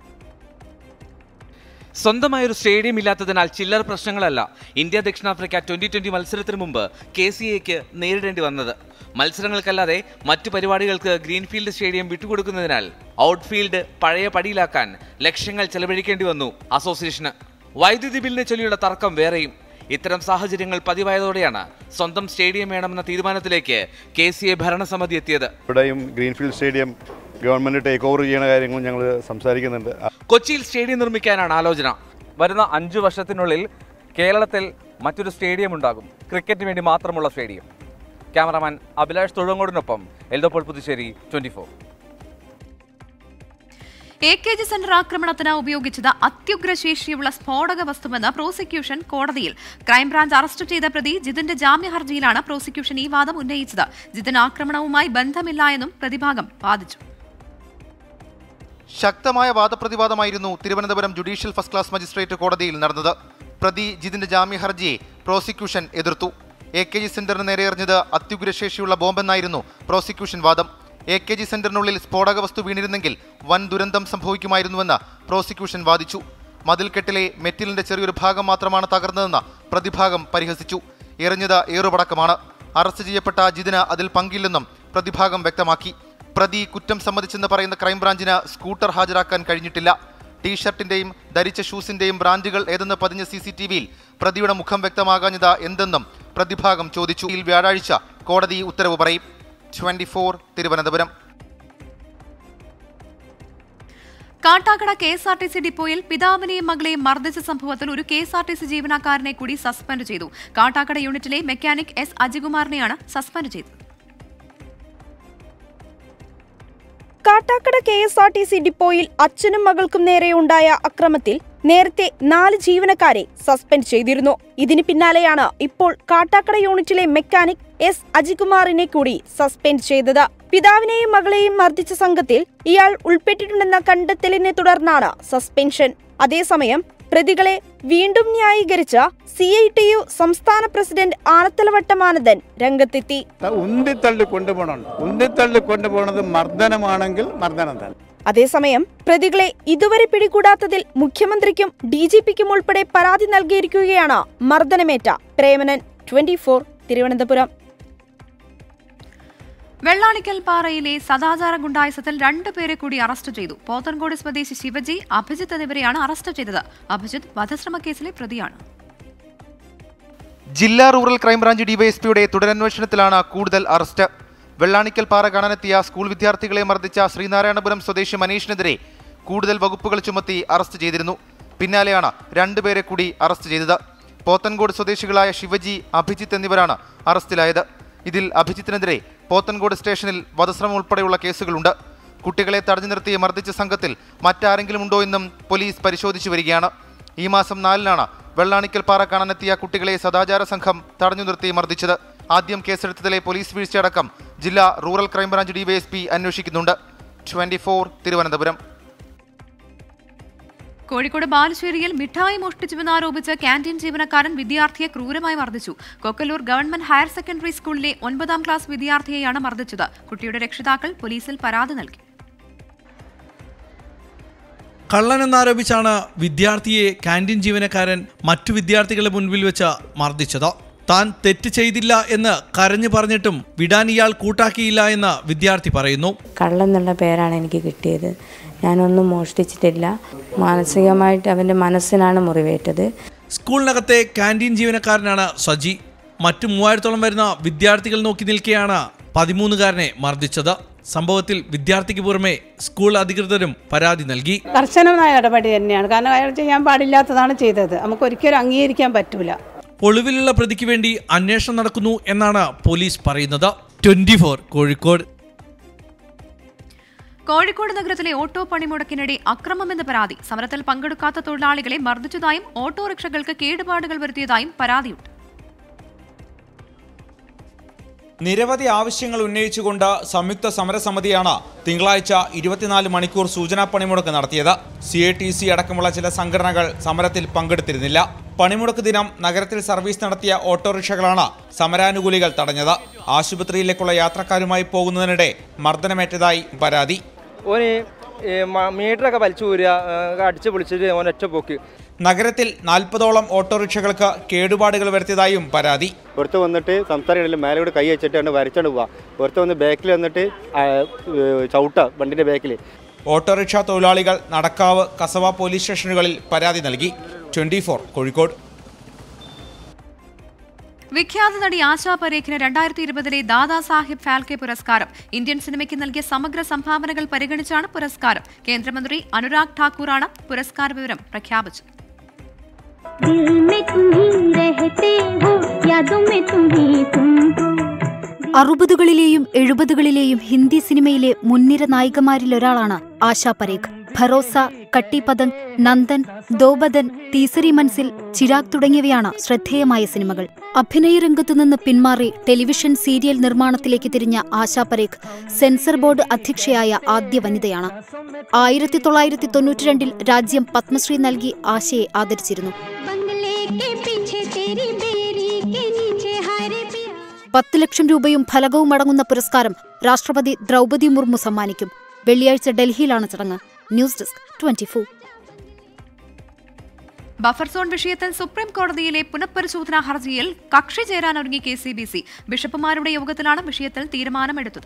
സ്വന്തമായൊരു സ്റ്റേഡിയം ഇല്ലാത്തതിനാൽ ചില്ലറ പ്രശ്നങ്ങളല്ല ഇന്ത്യ ദക്ഷിണാഫ്രിക്ക ട്വന്റി ട്വന്റി മത്സരത്തിന് മുമ്പ് കെ സി എക്ക് നേരിടേണ്ടി വന്നത് മത്സരങ്ങൾക്കല്ലാതെ മറ്റു പരിപാടികൾക്ക് ഗ്രീൻഫീൽഡ് സ്റ്റേഡിയം വിട്ടുകൊടുക്കുന്നതിനാൽ ഔട്ട്ഫീൽഡ് പഴയ പടിയിലാക്കാൻ ലക്ഷങ്ങൾ ചെലവഴിക്കേണ്ടി വന്നു അസോസിയേഷന് വൈദ്യുതി ബില്ലിനെ ചൊല്ലിയുള്ള തർക്കം വേറെയും ഇത്തരം സാഹചര്യങ്ങൾ പതിവായതോടെയാണ് സ്വന്തം സ്റ്റേഡിയം വേണമെന്ന തീരുമാനത്തിലേക്ക് കെ സി എ ഭരണസമിതി എത്തിയത് ഇവിടെയും greenfield stadium government take over ചെയ്യുന്ന കാര്യങ്ങളും ഞങ്ങൾ സംസാരിക്കുന്നുണ്ട് കൊച്ചിയിൽ സ്റ്റേഡിയം നിർമ്മിക്കാനാണ് ആലോചന വരുന്ന അഞ്ചു വർഷത്തിനുള്ളിൽ കേരളത്തിൽ മറ്റൊരു സ്റ്റേഡിയം ഉണ്ടാകും ക്രിക്കറ്റിന് വേണ്ടി മാത്രമുള്ള സ്റ്റേഡിയം ക്യാമറാമാൻ അഭിലാഷ് തൊഴങ്കോടിനൊപ്പം Eldho Paul Puthussery twenty four A K G center ആക്രമണത്തിന് ഉപയോഗിച്ചത് അത്യുഗ്രശേഷിയുള്ള സ്ഫോടക വസ്തുവെന്ന് പ്രോസിക്യൂഷൻ കോടതിയിൽ ക്രൈംബ്രാഞ്ച് അറസ്റ്റ് ചെയ്ത പ്രതി ജിതിന്റെ ജാമ്യ ഹർജിയിലാണ് പ്രോസിക്യൂഷൻ ഈ വാദം ഉന്നയിച്ചത് ജിതിൻ ആക്രമണവുമായി ബന്ധമില്ല എന്നും പ്രതിഭാഗം വാദിച്ചു ശക്തമായ വാദപ്രതിവാദമായിരുന്നു Thiruvananthapuram judicial first class magistrate കോടതിയിൽ നടന്നത് പ്രതി ജിതിന്റെ ജാമ്യ ഹർജിയെ പ്രോസിക്യൂഷൻ എതിർത്തു എ കെ ജി സെന്ററിന് നേരെ എറിഞ്ഞത് അത്യുഗ്രശേഷിയുള്ള ബോംബെന്നായിരുന്നു പ്രോസിക്യൂഷൻ വാദം എ കെ ജി സെന്ററിനുള്ളിൽ സ്ഫോടക വസ്തു വീണിരുന്നെങ്കിൽ വൻ ദുരന്തം സംഭവിക്കുമായിരുന്നുവെന്ന് പ്രോസിക്യൂഷൻ വാദിച്ചു മതിൽക്കെട്ടിലെ മെറ്റിലിന്റെ ചെറിയൊരു ഭാഗം മാത്രമാണ് തകർന്നതെന്ന് പ്രതിഭാഗം പരിഹസിച്ചു എറിഞ്ഞത് ഏറുപടക്കമാണ് അറസ്റ്റ് ചെയ്യപ്പെട്ട ജിതിന് അതിൽ പങ്കില്ലെന്നും പ്രതിഭാഗം വ്യക്തമാക്കി പ്രതി കുറ്റം സമ്മതിച്ചെന്ന് പറയുന്ന ക്രൈംബ്രാഞ്ചിന് സ്കൂട്ടർ ഹാജരാക്കാൻ കഴിഞ്ഞിട്ടില്ല ടീഷർട്ടിന്റെയും ധരിച്ച ഷൂസിന്റെയും ബ്രാൻഡുകൾ ഏതെന്ന് പതിഞ്ഞ സി സി ടി വിയിൽ പ്രതിയുടെ മുഖം വ്യക്തമാകാഞ്ഞത് എന്തെന്നും പ്രതിഭാഗം ചോദിച്ചു ഈ വ്യാഴാഴ്ച കോടതി ഉത്തരവ് പറയും twenty four Thiruvananthapuram Kattakada K S R T C ഡിപ്പോയിൽ പിതാവിനെയും മകളെയും മർദ്ദിച്ച സംഭവത്തിൽ ഒരു K S R T C ജീവനക്കാരനെ കൂടി സസ്പെൻഡ് ചെയ്തു കാട്ടാക്കട യൂണിറ്റിലെ മെക്കാനിക് എസ് അജികുമാറിനെയാണ് സസ്പെൻഡ് ചെയ്തത് Kattakada K S R T C ഡിപ്പോയിൽ അച്ഛനും മകൾക്കും നേരെയുണ്ടായ അക്രമത്തിൽ നേരത്തെ നാല് ജീവനക്കാരെ സസ്പെൻഡ് ചെയ്തിരുന്നു ഇതിന് പിന്നാലെയാണ് ഇപ്പോൾ കാട്ടാക്കട യൂണിറ്റിലെ മെക്കാനിക് എസ് അജികുമാറിനെ കൂടി സസ്പെൻഡ് ചെയ്തത് പിതാവിനെയും മകളെയും മർദ്ദിച്ച സംഘത്തിൽ ഇയാൾ ഉൾപ്പെട്ടിട്ടുണ്ടെന്ന കണ്ടെത്തലിനെ തുടർന്നാണ് സസ്പെൻഷൻ അതേസമയം പ്രതികളെ വീണ്ടും ന്യായീകരിച്ച സി ഐ ടി യു സംസ്ഥാന പ്രസിഡന്റ് ആനത്തലവട്ടമാനന്ദൻ രംഗത്തെത്തി ഉന്തിത്തള്ളി കൊണ്ടുപോകണം ഉന്തിത്തള്ളി കൊണ്ടുപോകുന്നത് മർദ്ദനമാണെങ്കിൽ മർദ്ദനം തന്നെ അതേസമയം പ്രതികളെ ഇതുവരെ പിടികൂടാത്തതിൽ മുഖ്യമന്ത്രിക്കും ഡി ജി പിക്കും ഉൾപ്പെടെ പരാതി നൽകിയിരിക്കുകയാണ് മർദ്ദനമേറ്റ പ്രേമനൻ ട്വന്റി ഫോർ തിരുവനന്തപുരം വെള്ളാണിക്കൽ പാറയിലെ സദാചാര ഗുണ്ടായുസത്തിൽ രണ്ടുപേരെ കൂടി അറസ്റ്റ് ചെയ്തു പോത്തൻകോട് സ്വദേശി ശിവജി അഭിജിത്ത് എന്നിവരെയാണ് അറസ്റ്റ് ചെയ്തത് അഭിജിത്ത് വധശ്രമ കേസിലെ പ്രതിയാണ് ജില്ലാ റൂറൽ ക്രൈംബ്രാഞ്ച് ഡിവൈഎസ്പിയുടെ തുടരന്വേഷണത്തിലാണ് കൂടുതൽ അറസ്റ്റ് വെള്ളാണിക്കൽ പാറ കാണാനെത്തിയ സ്കൂൾ വിദ്യാർത്ഥികളെ മർദ്ദിച്ച ശ്രീനാരായണപുരം സ്വദേശി മനീഷിനെതിരെ കൂടുതൽ വകുപ്പുകൾ ചുമത്തി അറസ്റ്റ് ചെയ്തിരുന്നു പിന്നാലെയാണ് രണ്ടുപേരെ കൂടി അറസ്റ്റ് ചെയ്തത് പോത്തൻകോട് സ്വദേശികളായ ശിവജി അഭിജിത്ത് എന്നിവരാണ് അറസ്റ്റിലായത് ഇതിൽ അഭിജിത്തിനെതിരെ പോത്തൻകോട് സ്റ്റേഷനിൽ വധശ്രമം ഉൾപ്പെടെയുള്ള കേസുകളുണ്ട് കുട്ടികളെ തടഞ്ഞു നിർത്തി മർദ്ദിച്ച സംഘത്തിൽ മറ്റാരെങ്കിലും ഉണ്ടോ എന്നും പോലീസ് പരിശോധിച്ചു വരികയാണ് ഈ മാസം നാലിനാണ് വെള്ളാണിക്കൽ പാറ കാണാനെത്തിയ കുട്ടികളെ സദാചാര സംഘം തടഞ്ഞു നിർത്തി മർദ്ദിച്ചത് ആദ്യം കേസെടുത്തതിലെ പോലീസ് വീഴ്ചയടക്കം ജില്ലാ റൂറൽ ക്രൈംബ്രാഞ്ച് ഡിവൈഎസ്പി അന്വേഷിക്കുന്നുണ്ട് ട്വന്റി തിരുവനന്തപുരം കോഴിക്കോട് ബാലുശ്ശേരിയിൽ മിഠായി മോഷ്ടിച്ചുവെന്നാരോപിച്ച് ക്യാന്റീൻ ജീവനക്കാരൻ വിദ്യാർത്ഥിയെ ക്രൂരമായി മർദ്ദിച്ചു കൊക്കല്ലൂർ ഗവൺമെന്റ് ഹയർ സെക്കൻഡറി സ്കൂളിലെ ഒൻപതാം ക്ലാസ് വിദ്യാർത്ഥിയെയാണ് മർദ്ദിച്ചത് കുട്ടിയുടെ രക്ഷിതാക്കൾ പോലീസിൽ പരാതി നൽകി കള്ളനെന്നാരോപിച്ചാണ് വിദ്യാർത്ഥിയെ ക്യാൻറ്റീൻ ജീവനക്കാരൻ മറ്റു വിദ്യാർത്ഥികളെ മുൻപിൽ വെച്ച് മർദ്ദിച്ചത് താൻ തെറ്റ് ചെയ്തില്ല എന്ന് കരഞ്ഞു പറഞ്ഞിട്ടും വിടാൻ ഇയാൾ കൂട്ടാക്കിയില്ല എന്ന് വിദ്യാർത്ഥി പറയുന്നു കള്ളെന്നുള്ള പേരാണ് എനിക്ക് കിട്ടിയത് ഞാനൊന്നും മോഷ്ടിച്ചിട്ടില്ല മാനസികമായിട്ട് അവൻ്റെ മനസ്സിനാണ് മുറിവേറ്റത് സ്കൂളിനകത്തെ ക്യാൻറ്റീൻ ജീവനക്കാരനാണ് സജി മറ്റു മൂവായിരത്തോളം വരുന്ന വിദ്യാർത്ഥികൾ നോക്കി നിൽക്കെയാണ് പതിമൂന്നുകാരനെ മർദ്ദിച്ചത് സംഭവത്തിൽ വിദ്യാർത്ഥിക്ക് പുറമെ സ്കൂൾ അധികൃതരും പരാതി നൽകി കർശനമായ നടപടി തന്നെയാണ് കാരണം അയാൾ ചെയ്യാൻ പാടില്ലാത്തതാണ് ചെയ്തത് നമുക്ക് ഒരിക്കലും അംഗീകരിക്കാൻ പറ്റൂല ഒളിവിലുള്ള പ്രതിക്ക് വേണ്ടി അന്വേഷണം നടക്കുന്നു എന്നാണ് പോലീസ് പറയുന്നത് ട്വന്റി കോഴിക്കോട് കോഴിക്കോട് നഗരത്തിലെ ഓട്ടോ പണിമുടക്കിനിടെ അക്രമമെന്ന് പരാതി സമരത്തിൽ പങ്കെടുക്കാത്ത തൊഴിലാളികളെ മർദ്ദിച്ചതായും ഓട്ടോറിക്ഷകൾക്ക് കേടുപാടുകൾ വരുത്തിയതായും പരാതിയുണ്ട് നിരവധി ആവശ്യങ്ങൾ ഉന്നയിച്ചുകൊണ്ട് സംയുക്ത സമരസമിതിയാണ് തിങ്കളാഴ്ച ഇരുപത്തിനാല് മണിക്കൂർ സൂചനാ പണിമുടക്ക് നടത്തിയത് സി ഐ ടി സി അടക്കമുള്ള ചില സംഘടനകൾ സമരത്തിൽ പങ്കെടുത്തിരുന്നില്ല പണിമുടക്ക് ദിനം നഗരത്തിൽ സർവീസ് നടത്തിയ ഓട്ടോറിക്ഷകളാണ് സമരാനുകൂലികൾ തടഞ്ഞത് ആശുപത്രിയിലേക്കുള്ള യാത്രക്കാരുമായി പോകുന്നതിനിടെ മർദ്ദനമേറ്റതായി പരാതി ഓന് ഈ മ- മീറ്ററൊക്കെ വലിച്ചു ഊരുക അടിച്ച് പൊളിച്ചിട്ട് ഓൻ ഒറ്റ പോക്ക് നഗരത്തിൽ നാൽപ്പതോളം ഓട്ടോറിക്ഷകൾക്ക് കേടുപാടുകൾ വരുത്തിയതായും പരാതി പുറത്ത് വന്നിട്ട് സംസാരിക്കണില്ല മേലെ കൂടെ കൈ വെച്ചിട്ടാണ് വരച്ചോണ്ട് പോവാ പുറത്ത് വന്ന് ബാക്കിൽ വന്നിട്ട് ആ, ഏ, ചവിട്ട വണ്ടിന്റെ ബാക്കിൽ ഓട്ടോറിക്ഷ തൊഴിലാളികൾ നടക്കാവ് കസവ പോലീസ് സ്റ്റേഷനുകളിൽ പരാതി നൽകി ട്വന്റി കോഴിക്കോട് വിഖ്യാത നടി ആശാ പരേഖിന് രണ്ടായിരത്തി ഇരുപതിലെ ദാദാ സാഹിബ് ഫാൽക്കെ പുരസ്കാരം ഇന്ത്യൻ സിനിമയ്ക്ക് നൽകിയ സമഗ്ര സംഭാവനകൾ പരിഗണിച്ചാണ് പുരസ്കാരം കേന്ദ്രമന്ത്രി അനുരാഗ് ഠാക്കൂറാണ് പുരസ്കാര വിവരം പ്രഖ്യാപിച്ചത് दिल में तुम ही रहते हो यादों में तुम ही तुम हो അറുപതുകളിലെയും എഴുപതുകളിലെയും ഹിന്ദി സിനിമയിലെ മുൻനിര നായികമാരിൽ ഒരാളാണ് ആശാ പരേഖ് ഭറോസ കട്ടിപതങ് നന്ദൻ ദോബദൻ തീസരി മൻസിൽ ചിരാഗ് തുടങ്ങിയവയാണ് ശ്രദ്ധേയമായ സിനിമകൾ അഭിനയ രംഗത്തു നിന്ന് പിന്മാറി ടെലിവിഷൻ സീരിയൽ നിർമ്മാണത്തിലേക്ക് തിരിഞ്ഞ ആശാ പരേഖ് സെൻസർ ബോർഡ് അധ്യക്ഷയായ ആദ്യ വനിതയാണ് ആയിരത്തി തൊള്ളായിരത്തി തൊണ്ണൂറ്റിരണ്ടിൽ രാജ്യം പത്മശ്രീ നൽകി ആശയെ ആദരിച്ചിരുന്നു बंगले के पीछे तेरी बेरी के नीचे हरे पिया പത്ത് ലക്ഷം രൂപയും ഫലകവും അടങ്ങുന്ന പുരസ്കാരം രാഷ്ട്രപതി ദ്രൗപദി മുർമു സമ്മാനിക്കും വെള്ളിയാഴ്ച ഡൽഹിയിലാണ് ചടങ്ങ് news desk twenty buffer zone വിഷയത്തിൽ സുപ്രീം കോടതിയിലെ പുനഃപരിശോധനാ ഹർജിയിൽ കക്ഷി ചേരാൻ ഒരുങ്ങി കെ സി ബി സി ബിഷപ്പുമാരുടെ യോഗത്തിലാണ് വിഷയത്തിൽ തീരുമാനമെടുത്തത്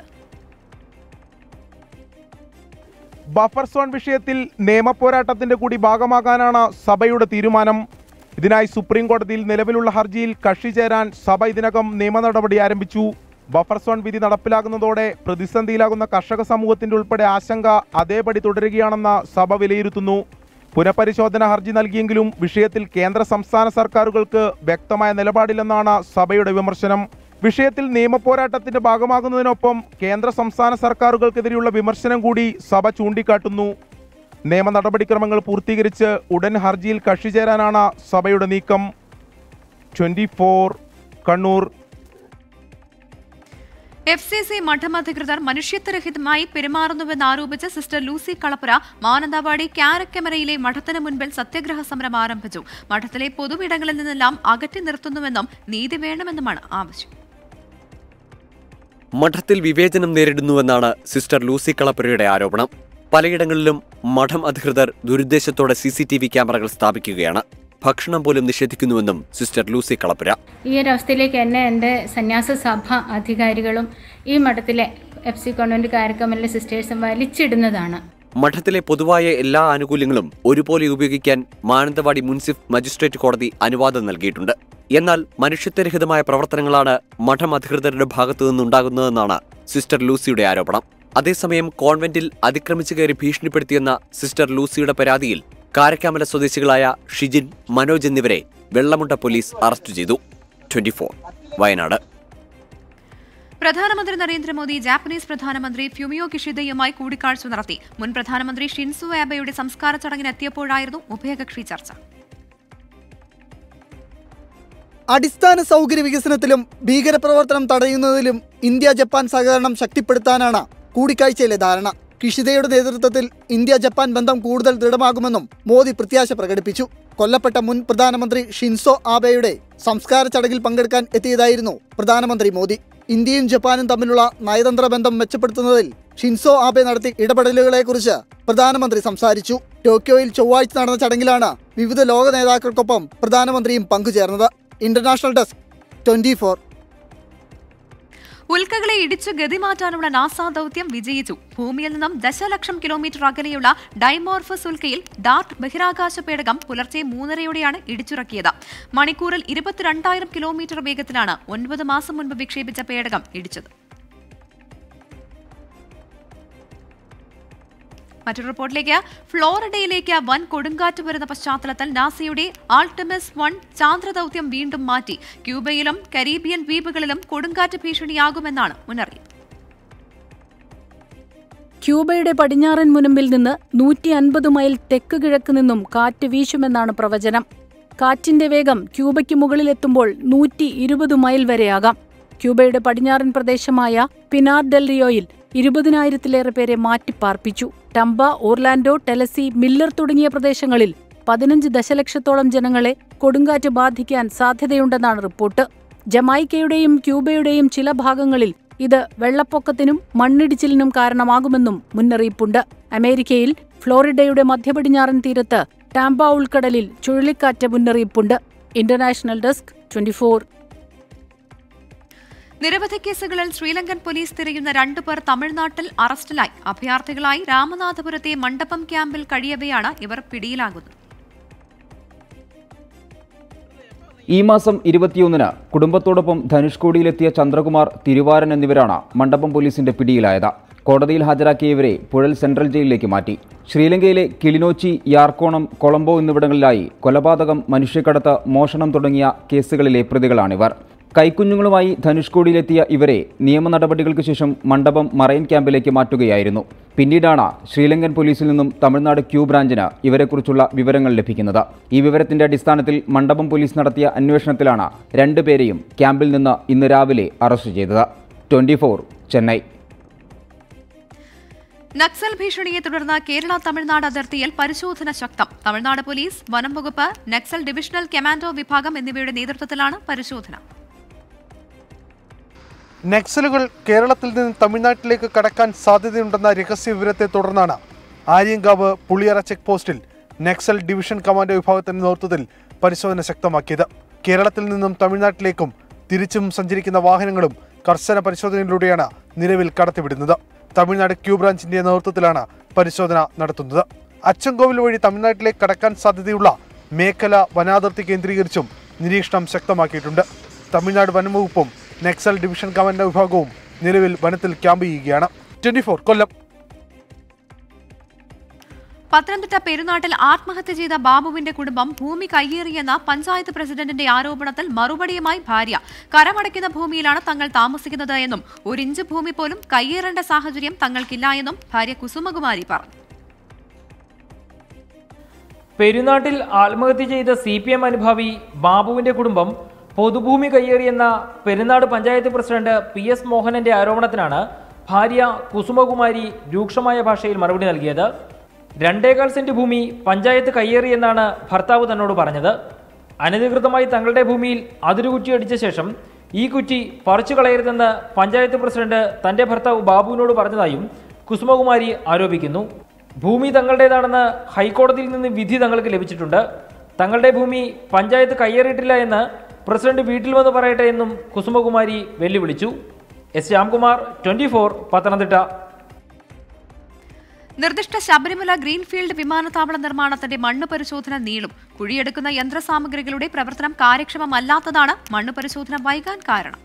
ബഫർ സോൺ വിഷയത്തിൽ നിയമപോരാട്ടത്തിന്റെ കൂടി ഭാഗമാകാനാണ് സഭയുടെ തീരുമാനം ഇതിനായി സുപ്രീം കോടതിയിൽ നിലവിലുള്ള ഹർജിയിൽ കക്ഷി ചേരാൻ സഭ ഇതിനകം നിയമ നടപടി ആരംഭിച്ചു ബഫർ സോൺ വിധി നടപ്പിലാകുന്നതോടെ പ്രതിസന്ധിയിലാകുന്ന കർഷക സമൂഹത്തിന്റെ ഉൾപ്പെടെ ആശങ്ക അതേപടി തുടരുകയാണെന്ന് സഭ വിലയിരുത്തുന്നു പുനഃപരിശോധന ഹർജി നൽകിയെങ്കിലും വിഷയത്തിൽ കേന്ദ്ര സംസ്ഥാന സർക്കാരുകൾക്ക് വ്യക്തമായ നിലപാടില്ലെന്നാണ് സഭയുടെ വിമർശനം വിഷയത്തിൽ നിയമപോരാട്ടത്തിന്റെ ഭാഗമാകുന്നതിനൊപ്പം കേന്ദ്ര സംസ്ഥാന സർക്കാരുകൾക്കെതിരെയുള്ള വിമർശനം കൂടി സഭ ചൂണ്ടിക്കാട്ടുന്നു നിയമ നടപടിക്രമങ്ങൾ പൂർത്തീകരിച്ച് ഉടൻ ഹർജിയിൽ കക്ഷി ചേരാനാണ് സഭയുടെ നീക്കം twenty Kannur F C C മഠം അധികൃതർ മനുഷ്യത്വരഹിതമായി പെരുമാറുന്നുവെന്ന് ആരോപിച്ച് സിസ്റ്റർ ലൂസി കളപ്പുര മാനന്തവാടി ക്യാരക്കമരയിലെ മഠത്തിന് മുൻപിൽ സത്യഗ്രഹ സമരം ആരംഭിച്ചു മഠത്തിലെ പൊതുവിടങ്ങളിൽ നിന്നെല്ലാം അകറ്റി നിർത്തുന്നുവെന്നും നീതി വേണമെന്നുമാണ് ആവശ്യം മഠത്തിൽ വിവേചനം നേരിടുന്നുവെന്നാണ് സിസ്റ്റർ ലൂസി കളപ്പുരയുടെ ആരോപണം പലയിടങ്ങളിലും മഠം അധികൃതർ ദുരുദ്ദേശത്തോടെ സി സി ടി വി ക്യാമറകൾ സ്ഥാപിക്കുകയാണ് ഭക്ഷണം പോലും നിഷേധിക്കുന്നുവെന്നും സിസ്റ്റർ ലൂസി കളപ്പുര ഈ ഒരു അവസ്ഥയിലേക്ക് എന്നെ എൻ്റെ സന്യാസ സഭ അധികാരികളും ഈ മഠത്തിലെ എഫ് സി കോൺവെന്റ് കാര്യക്രമിലെ സിസ്റ്റേഴ്സും വലിച്ചിടുന്നതാണ് മഠത്തിലെ പൊതുവായ എല്ലാ ആനുകൂല്യങ്ങളും ഒരുപോലെ ഉപയോഗിക്കാൻ മാനന്തവാടി മുൻസിഫ് മജിസ്ട്രേറ്റ് കോടതി അനുവാദം നൽകിയിട്ടുണ്ട് എന്നാൽ മനുഷ്യത്വരഹിതമായ പ്രവർത്തനങ്ങളാണ് മഠം അധികൃതരുടെ ഭാഗത്തു നിന്നുണ്ടാകുന്നതെന്നാണ് സിസ്റ്റർ ലൂസിയുടെ ആരോപണം അതേസമയം കോൺവെന്റിൽ അതിക്രമിച്ചു കയറി ഭീഷണിപ്പെടുത്തിയെന്ന സിസ്റ്റർ ലൂസിയുടെ പരാതിയിൽ കാരക്കാമല സ്വദേശികളായ ഷിജിൻ മനോജ് എന്നിവരെ വെള്ളമുണ്ട പോലീസ് അറസ്റ്റ് ചെയ്തു ട്വന്റി വയനാട് പ്രധാനമന്ത്രി നരേന്ദ്രമോദി ജാപ്പനീസ് പ്രധാനമന്ത്രി ഫ്യൂമിയോ കിഷിദയുമായി കൂടിക്കാഴ്ച നടത്തി മുൻ പ്രധാനമന്ത്രി ഷിൻസു ആബയുടെ സംസ്കാര ചടങ്ങിനെത്തിയപ്പോഴായിരുന്നു ഉഭയകക്ഷി ചർച്ച അടിസ്ഥാന സൗകര്യ വികസനത്തിലും ഭീകരപ്രവർത്തനം തടയുന്നതിലും ഇന്ത്യ ജപ്പാൻ സഹകരണം ശക്തിപ്പെടുത്താനാണ് കൂടിക്കാഴ്ചയിലെ ധാരണ കിഷിതയുടെ നേതൃത്വത്തിൽ ഇന്ത്യ ജപ്പാൻ ബന്ധം കൂടുതൽ ദൃഢമാകുമെന്നും മോദി പ്രത്യാശ പ്രകടിപ്പിച്ചു കൊല്ലപ്പെട്ട മുൻ പ്രധാനമന്ത്രി ഷിൻസോ ആബെയുടെ സംസ്കാര ചടങ്ങിൽ പങ്കെടുക്കാൻ എത്തിയതായിരുന്നു പ്രധാനമന്ത്രി മോദി ഇന്ത്യയും ജപ്പാനും തമ്മിലുള്ള നയതന്ത്ര ബന്ധം മെച്ചപ്പെടുത്തുന്നതിൽ ഷിൻസോ ആബെ നടത്തിയ ഇടപെടലുകളെക്കുറിച്ച് പ്രധാനമന്ത്രി സംസാരിച്ചു ടോക്കിയോയിൽ ചൊവ്വാഴ്ച നടന്ന ചടങ്ങിലാണ് വിവിധ ലോക നേതാക്കൾക്കൊപ്പം പ്രധാനമന്ത്രിയും പങ്കുചേർന്നത് ഇന്റർനാഷണൽ ഡെസ്ക് ട്വന്റി ഫോർ ഉൽക്കകളെ ഇടിച്ചു ഗതിമാറ്റാനുള്ള നാസ ദൗത്യം വിജയിച്ചു ഭൂമിയിൽ നിന്നും ദശലക്ഷം കിലോമീറ്റർ അകലെയുള്ള ഡൈമോർഫസ് ഉൽക്കയിൽ ഡാർട്ട് ബഹിരാകാശ പേടകം പുലർച്ചെ മൂന്നരയോടെയാണ് ഇടിച്ചുറക്കിയത് മണിക്കൂറിൽ ഇരുപത്തിരണ്ടായിരം കിലോമീറ്റർ വേഗത്തിലാണ് ഒൻപത് മാസം മുൻപ് വിക്ഷേപിച്ച പേടകം ഇടിച്ചത് മറ്റൊരു റിപ്പോർട്ടിലേക്ക് ഫ്ലോറിഡയിലേക്ക് വൻ കൊടുങ്കാറ്റ് വരുന്ന പശ്ചാത്തലത്തിൽ നാസയുടെ ആൾട്ടിമസ് വൺ ചാന്ദ്രദൌത്യം വീണ്ടും മാറ്റി ക്യൂബയിലും കരീബിയൻ ദ്വീപുകളിലും കൊടുങ്കാറ്റ് ഭീഷണിയാകുമെന്നാണ് മുന്നറിയിപ്പ് ക്യൂബയുടെ പടിഞ്ഞാറൻ മുനമ്പിൽ നിന്ന് നൂറ്റി അൻപത് മൈൽ തെക്ക് കിഴക്ക് നിന്നും കാറ്റ് വീശുമെന്നാണ് പ്രവചനം കാറ്റിന്റെ വേഗം ക്യൂബയ്ക്ക് മുകളിലെത്തുമ്പോൾ നൂറ്റി ഇരുപത് മൈൽ വരെയാകാം ക്യൂബയുടെ പടിഞ്ഞാറൻ പ്രദേശമായ പിനാർ ഡെൽ റിയോയിൽ ഇരുപതിനായിരത്തിലേറെ പേരെ മാറ്റിപ്പാർപ്പിച്ചു ടംബ ഓർലാൻഡോ ടെലസി മില്ലർ തുടങ്ങിയ പ്രദേശങ്ങളിൽ പതിനഞ്ച് ദശലക്ഷത്തോളം ജനങ്ങളെ കൊടുങ്കാറ്റ് ബാധിക്കാൻ സാധ്യതയുണ്ടെന്നാണ് റിപ്പോർട്ട് ജമൈക്കയുടെയും ക്യൂബയുടെയും ചില ഭാഗങ്ങളിൽ ഇത് വെള്ളപ്പൊക്കത്തിനും മണ്ണിടിച്ചിലിനും കാരണമാകുമെന്നും മുന്നറിയിപ്പുണ്ട് അമേരിക്കയിൽ ഫ്ലോറിഡയുടെ മധ്യപടിഞ്ഞാറൻ തീരത്ത് ടാമ്പ ഉൾക്കടലിൽ ചുഴലിക്കാറ്റ് മുന്നറിയിപ്പുണ്ട് ഇന്റർനാഷണൽ ഡെസ്ക് ട്വന്റിഫോർ നിരവധി കേസുകളിൽ ശ്രീലങ്കൻ പോലീസ് തിരയുന്ന രണ്ടുപേർ തമിഴ്നാട്ടിൽ അറസ്റ്റിലായി അഭയാർത്ഥികളായി രാമനാഥപുരത്തെ മണ്ഡപം ക്യാമ്പിൽ കഴിയവെയാണ് ഇവർ പിടിയിലാകുന്നത് ഈ മാസം ഇരുപത്തിയൊന്നിന് കുടുംബത്തോടൊപ്പം ധനുഷ്കോടിയിലെത്തിയ ചന്ദ്രകുമാർ തിരുവാരൻ എന്നിവരാണ് മണ്ഡപം പോലീസിന്റെ പിടിയിലായത് കോടതിയിൽ ഹാജരാക്കിയ ഇവരെ പുഴൽ സെൻട്രൽ ജയിലിലേക്ക് മാറ്റി ശ്രീലങ്കയിലെ കിളിനോച്ചി യാർക്കോണം കൊളംബോ എന്നിവിടങ്ങളിലായി കൊലപാതകം മനുഷ്യക്കടത്ത് മോഷണം തുടങ്ങിയ കേസുകളിലെ പ്രതികളാണിവർ കൈക്കുഞ്ഞുങ്ങളുമായി ധനുഷ്കോടിയിലെത്തിയ ഇവരെ നിയമ നടപടികൾക്ക് ശേഷം മണ്ഡപം മറൈൻ ക്യാമ്പിലേക്ക് മാറ്റുകയായിരുന്നു പിന്നീടാണ് ശ്രീലങ്കൻ പോലീസിൽ നിന്നും തമിഴ്നാട് ക്യൂ ബ്രാഞ്ചിന് ഇവരെക്കുറിച്ചുള്ള വിവരങ്ങൾ ലഭിക്കുന്നത് ഈ വിവരത്തിന്റെ അടിസ്ഥാനത്തിൽ മണ്ഡപം പോലീസ് നടത്തിയ അന്വേഷണത്തിലാണ് രണ്ടുപേരെയും ക്യാമ്പിൽ നിന്ന് ഇന്ന് രാവിലെ അറസ്റ്റ് ചെയ്തത് ട്വന്റി ചെന്നൈ നക്സൽ ഭീഷണിയെ തുടർന്ന് കേരള തമിഴ്നാട് അതിർത്തിയിൽ പരിശോധന ശക്തം തമിഴ്നാട് പോലീസ് വനം വകുപ്പ് നക്സൽ ഡിവിഷണൽ കമാൻഡോ വിഭാഗം എന്നിവയുടെ നേതൃത്വത്തിലാണ് പരിശോധന നക്സലുകൾ കേരളത്തിൽ നിന്ന് തമിഴ്നാട്ടിലേക്ക് കടക്കാൻ സാധ്യതയുണ്ടെന്ന രഹസ്യ വിവരത്തെ തുടർന്നാണ് ആര്യങ്കാവ് പുളിയറ ചെക്ക് പോസ്റ്റിൽ നക്സൽ ഡിവിഷൻ കമാൻഡോ വിഭാഗത്തിന്റെ നേതൃത്വത്തിൽ പരിശോധന ശക്തമാക്കിയത് കേരളത്തിൽ നിന്നും തമിഴ്നാട്ടിലേക്കും തിരിച്ചും സഞ്ചരിക്കുന്ന വാഹനങ്ങളും കർശന പരിശോധനയിലൂടെയാണ് നിലവിൽ കടത്തിവിടുന്നത് തമിഴ്നാട് ക്യൂ ബ്രാഞ്ചിന്റെ നേതൃത്വത്തിലാണ് പരിശോധന നടത്തുന്നത് അച്ചൻകോവിൽ വഴി തമിഴ്നാട്ടിലേക്ക് കടക്കാൻ സാധ്യതയുള്ള മേഖല വനാതിർത്തി കേന്ദ്രീകരിച്ചും നിരീക്ഷണം ശക്തമാക്കിയിട്ടുണ്ട് തമിഴ്നാട് വനംവകുപ്പും നക്സൽ ഡിവിഷൻ കമാൻഡോ വിഭാഗവും നിലവിൽ വനത്തിൽ ക്യാമ്പ് ചെയ്യുകയാണ് ട്വന്റി കൊല്ലം പത്തനംതിട്ട പെരുന്നാട്ടിൽ ആത്മഹത്യ ചെയ്ത ബാബുവിന്റെ കുടുംബം ഭൂമി കയ്യേറിയെന്ന പഞ്ചായത്ത് പ്രസിഡന്റിന്റെ ആരോപണത്തിൽ മറുപടിയുമായി ഭാര്യ കരമടയ്ക്കുന്ന ഭൂമിയിലാണ് തങ്ങൾ താമസിക്കുന്നത് എന്നും ഒരു ഇഞ്ച് ഭൂമി പോലും കയ്യേറേണ്ട സാഹചര്യം തങ്ങൾക്കില്ല എന്നും ഭാര്യ കുസുമകുമാരി പറഞ്ഞു പെരുന്നാട്ടിൽ ആത്മഹത്യ ചെയ്ത സി പി എം അനുഭാവി ബാബുവിന്റെ കുടുംബം പൊതുഭൂമി കയ്യേറിയെന്ന Perunad panchayat president P S മോഹനന്റെ ആരോപണത്തിനാണ് ഭാര്യ കുസുമകുമാരി രൂക്ഷമായ ഭാഷയിൽ മറുപടി നൽകിയത് രണ്ടേകാൽ സെന്റ് ഭൂമി പഞ്ചായത്ത് കയ്യേറിയെന്നാണ് ഭർത്താവ് തന്നോട് പറഞ്ഞത് അനധികൃതമായി തങ്ങളുടെ ഭൂമിയിൽ അതിരുകുറ്റി അടിച്ച ശേഷം ഈ കുറ്റി പറിച്ചു കളയരുതെന്ന് പഞ്ചായത്ത് പ്രസിഡന്റ് തന്റെ ഭർത്താവ് ബാബുവിനോട് പറഞ്ഞതായും കുസുമകുമാരി ആരോപിക്കുന്നു ഭൂമി തങ്ങളുടേതാണെന്ന് ഹൈക്കോടതിയിൽ നിന്ന് വിധി തങ്ങൾക്ക് ലഭിച്ചിട്ടുണ്ട് തങ്ങളുടെ ഭൂമി പഞ്ചായത്ത് കയ്യേറിയിട്ടില്ല എന്ന് പ്രസിഡന്റ് വീട്ടിൽ വന്ന് പറയട്ടെ എന്നും കുസുമകുമാരി വെല്ലുവിളിച്ചു S Shyamkumar twenty four Pathanamthitta നിർദ്ദിഷ്ട ശബരിമല ഗ്രീൻഫീൽഡ് വിമാനത്താവള നിർമ്മാണത്തിന്റെ മണ്ണ് പരിശോധന നീളും കുഴിയെടുക്കുന്ന യന്ത്രസാമഗ്രികളുടെ പ്രവർത്തനം കാര്യക്ഷമമല്ലാത്തതാണ് മണ്ണ് പരിശോധന വൈകാൻ കാരണം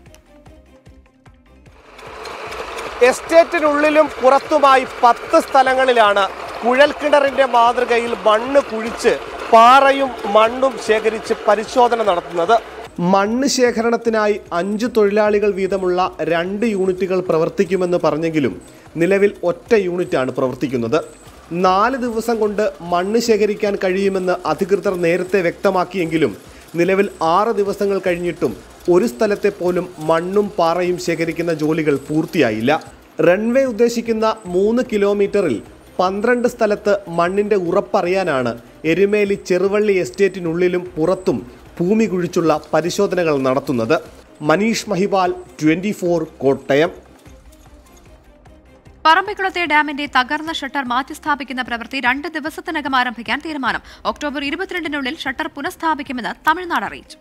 എസ്റ്റേറ്റിനുള്ളിലും പുറത്തുമായി പത്ത് സ്ഥലങ്ങളിലാണ് കുഴൽക്കിണറിന്റെ മാതൃകയിൽ മണ്ണ് കുഴിച്ച് പാറയും മണ്ണും ശേഖരിച്ച് പരിശോധന നടത്തുന്നത് മണ്ണ് ശേഖരണത്തിനായി അഞ്ച് തൊഴിലാളികൾ വീതമുള്ള രണ്ട് യൂണിറ്റുകൾ പ്രവർത്തിക്കുമെന്ന് പറഞ്ഞെങ്കിലും നിലവിൽ ഒറ്റ യൂണിറ്റാണ് പ്രവർത്തിക്കുന്നത് നാല് ദിവസം കൊണ്ട് മണ്ണ് ശേഖരിക്കാൻ കഴിയുമെന്ന് അധികൃതർ നേരത്തെ വ്യക്തമാക്കിയെങ്കിലും നിലവിൽ ആറ് ദിവസങ്ങൾ കഴിഞ്ഞിട്ടും ഒരു സ്ഥലത്തെ പോലും മണ്ണും പാറയും ശേഖരിക്കുന്ന ജോലികൾ പൂർത്തിയായില്ല റൺവേ ഉദ്ദേശിക്കുന്ന മൂന്ന് കിലോമീറ്ററിൽ പന്ത്രണ്ട് സ്ഥലത്ത് മണ്ണിന്റെ ഉറപ്പറിയാനാണ് എരുമേലി ചെറുവള്ളി എസ്റ്റേറ്റിനുള്ളിലും പുറത്തും ഭൂമി കുഴിച്ചുള്ള പരിശോധനകൾ നടത്തുന്നത് മനീഷ് മഹിപാൽ ട്വന്റി കോട്ടയം പറമ്പിക്കുളത്തെ ഡാമിന്റെ തകർന്ന ഷട്ടർ മാറ്റിസ്ഥാപിക്കുന്ന പ്രവൃത്തി രണ്ട് ദിവസത്തിനകം ആരംഭിക്കാൻ തീരുമാനം ഒക്ടോബർ ഇരുപത്തിരണ്ടിനുള്ളിൽ ഷട്ടർ പുനഃസ്ഥാപിക്കുമെന്ന് തമിഴ്നാട് അറിയിച്ചു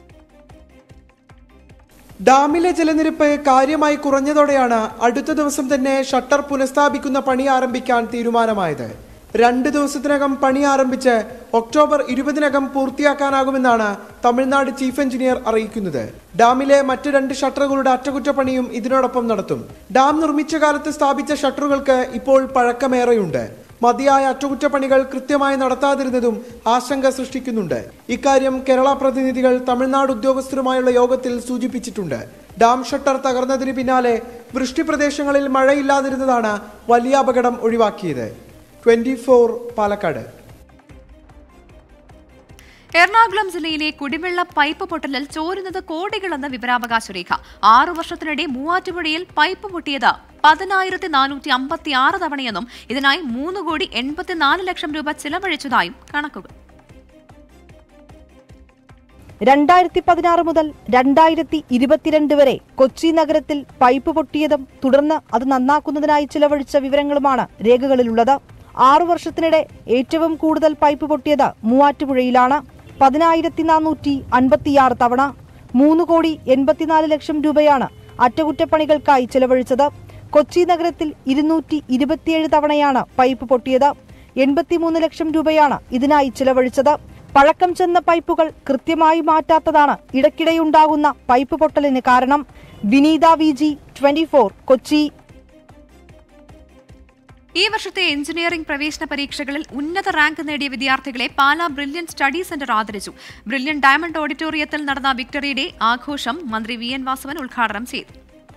ഡാമിലെ ജലനിരപ്പ് കാര്യമായി കുറഞ്ഞതോടെയാണ് അടുത്ത ദിവസം തന്നെ ഷട്ടർ പുനഃസ്ഥാപിക്കുന്ന പണി ആരംഭിക്കാൻ തീരുമാനമായത് രണ്ട് ദിവസത്തിനകം പണി ആരംഭിച്ച് ഒക്ടോബർ ഇരുപതിനകം പൂർത്തിയാക്കാനാകുമെന്നാണ് തമിഴ്നാട് ചീഫ് എഞ്ചിനീയർ അറിയിക്കുന്നത് ഡാമിലെ മറ്റ് രണ്ട് ഷട്ടറുകളുടെ അറ്റകുറ്റപ്പണിയും ഇതിനോടൊപ്പം നടത്തും ഡാം നിർമ്മിച്ച കാലത്ത് സ്ഥാപിച്ച ഷട്ടറുകൾക്ക് ഇപ്പോൾ പഴക്കമേറെയുണ്ട് മതിയായ അറ്റകുറ്റപ്പണികൾ കൃത്യമായി നടത്താതിരുന്നതും ആശങ്ക സൃഷ്ടിക്കുന്നുണ്ട് ഇക്കാര്യം കേരള പ്രതിനിധികൾ തമിഴ്നാട് ഉദ്യോഗസ്ഥരുമായുള്ള യോഗത്തിൽ സൂചിപ്പിച്ചിട്ടുണ്ട് ഡാം ഷട്ടർ തകർന്നതിന് പിന്നാലെ വൃഷ്ടിപ്രദേശങ്ങളിൽ മഴയില്ലാതിരുന്നതാണ് വലിയ അപകടം ഒഴിവാക്കിയത് ട്വന്റി ഫോർ പാലക്കാട് എറണാകുളം ജില്ലയിലെ കുടിവെള്ള പൈപ്പ് പൊട്ടലിൽ ചോരുന്നത് കോടികളെന്ന വിവരാവകാശ രേഖ ആറു വർഷത്തിനിടെ മൂവാറ്റുപുഴയിൽ പൈപ്പ് പൊട്ടിയത് പതിനായിരത്തി നാനൂറ്റി അമ്പത്തി ആറ് തവണയെന്നും ഇതിനായി മൂന്ന് കോടി എൺപത്തിനാല് ലക്ഷം രൂപ ചിലവഴിച്ചതായും കണക്കുകൾ രണ്ടായിരത്തി പതിനാറ് മുതൽ രണ്ടായിരത്തി ഇരുപത്തിരണ്ട് വരെ കൊച്ചി നഗരത്തിൽ പൈപ്പ് പൊട്ടിയതും തുടർന്ന് അത് നന്നാക്കുന്നതിനായി ചിലവഴിച്ച വിവരങ്ങളുമാണ് രേഖകളിലുള്ളത് ആറു വർഷത്തിനിടെ ഏറ്റവും കൂടുതൽ പൈപ്പ് പൊട്ടിയത് മൂവാറ്റുപുഴയിലാണ് പതിനായിരത്തി നാനൂറ്റി അൻപത്തിയാറ് തവണ മൂന്ന് കോടി എൺപത്തിനാല് ലക്ഷം രൂപയാണ് അറ്റകുറ്റപ്പണികൾക്കായി ചിലവഴിച്ചത് കൊച്ചി നഗരത്തിൽ ഇരുന്നൂറ്റി ഇരുപത്തിയേഴ് തവണയാണ് പൈപ്പ് പൊട്ടിയത് എൺപത്തിമൂന്ന് ലക്ഷം രൂപയാണ് ഇതിനായി ചിലവഴിച്ചത് പഴക്കം ചെന്ന പൈപ്പുകൾ കൃത്യമായി മാറ്റാത്തതാണ് ഇടയ്ക്കിടെയുണ്ടാകുന്ന പൈപ്പ് പൊട്ടലിന് കാരണം Vineetha V G twenty Kochi ഈ വർഷത്തെ എഞ്ചിനീയറിംഗ് പ്രവേശന പരീക്ഷകളിൽ ഉന്നത റാങ്ക് നേടിയ വിദ്യാർത്ഥികളെ പാലാ ബ്രില്യൻ സ്റ്റഡി സെന്റർ ആദരിച്ചു ബ്രില്യൻ ഡയമണ്ട് ഓഡിറ്റോറിയത്തിൽ നടന്ന വിക്ടറി ഡേ ആഘോഷം മന്ത്രി വി എൻ വാസവൻ ഉദ്ഘാടനം ചെയ്തു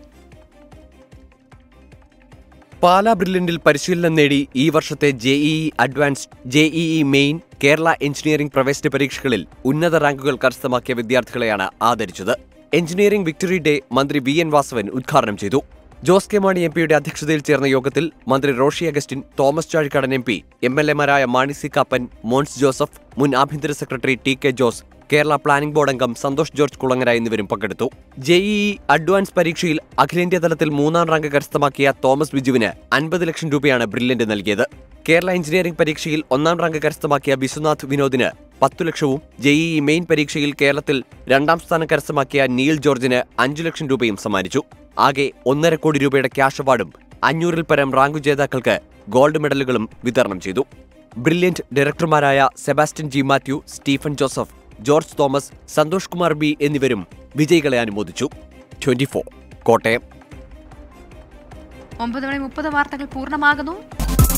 പാലാ ബ്രില്യന്റിൽ പരിശീലനം നേടി ഈ വർഷത്തെ JEE advanced JEE main Kerala engineering പ്രവേശന പരീക്ഷകളിൽ ഉന്നത റാങ്കുകൾ കരസ്ഥമാക്കിയ വിദ്യാർത്ഥികളെയാണ് ആദരിച്ചത് എഞ്ചിനീയറിംഗ് വിക്ടറി ഡേ മന്ത്രി വി എൻ വാസവൻ ഉദ്ഘാടനം ചെയ്തു ജോസ് കെ മാണി എം പിയുടെ അധ്യക്ഷതയിൽ ചേർന്ന യോഗത്തിൽ മന്ത്രി Roshi Augustine Thomas Chazhikadan M P M L എമാരായ മാണി സി കാപ്പൻ മോൻസ് ജോസഫ് മുൻ ആഭ്യന്തര secretary T K Jose Kerala planning board അംഗം സന്തോഷ് ജോർജ് കുളങ്ങര എന്നിവരും പങ്കെടുത്തു ജെഇഇ അഡ്വാൻസ് പരീക്ഷയിൽ അഖിലേന്ത്യാ തലത്തിൽ മൂന്നാം റാങ്ക് കരസ്ഥമാക്കിയ തോമസ് ബിജുവിന് അൻപത് ലക്ഷം രൂപയാണ് ബ്രില്യന്റ് നൽകിയത് കേരള എഞ്ചിനീയറിംഗ് പരീക്ഷയിൽ ഒന്നാം റാങ്ക് കരസ്ഥമാക്കിയ വിശ്വനാഥ് വിനോദിന് പത്തു ലക്ഷവും ജെഇഇ മെയിൻ പരീക്ഷയിൽ കേരളത്തിൽ രണ്ടാം സ്ഥാനം കരസ്ഥമാക്കിയ നീൽ ജോർജിന് അഞ്ചു ലക്ഷം രൂപയും സമ്മാനിച്ചു ആകെ ഒന്നര കോടി രൂപയുടെ ക്യാഷ് അവാർഡും അഞ്ഞൂറിൽ പരം റാങ്ക് ജേതാക്കൾക്ക് ഗോൾഡ് മെഡലുകളും വിതരണം ചെയ്തു ബ്രില്യന്റ് ഡയറക്ടർമാരായ സെബാസ്റ്റ്യൻ ജി മാത്യു സ്റ്റീഫൻ ജോസഫ് ജോർജ് തോമസ് സന്തോഷ് കുമാർ ബി എന്നിവരും വിജയികളെ അനുമോദിച്ചു ട്വന്റി കോട്ടയം ഒമ്പത് മണി മുപ്പത് വാർത്തകൾ പൂർണ്ണമാകുന്നു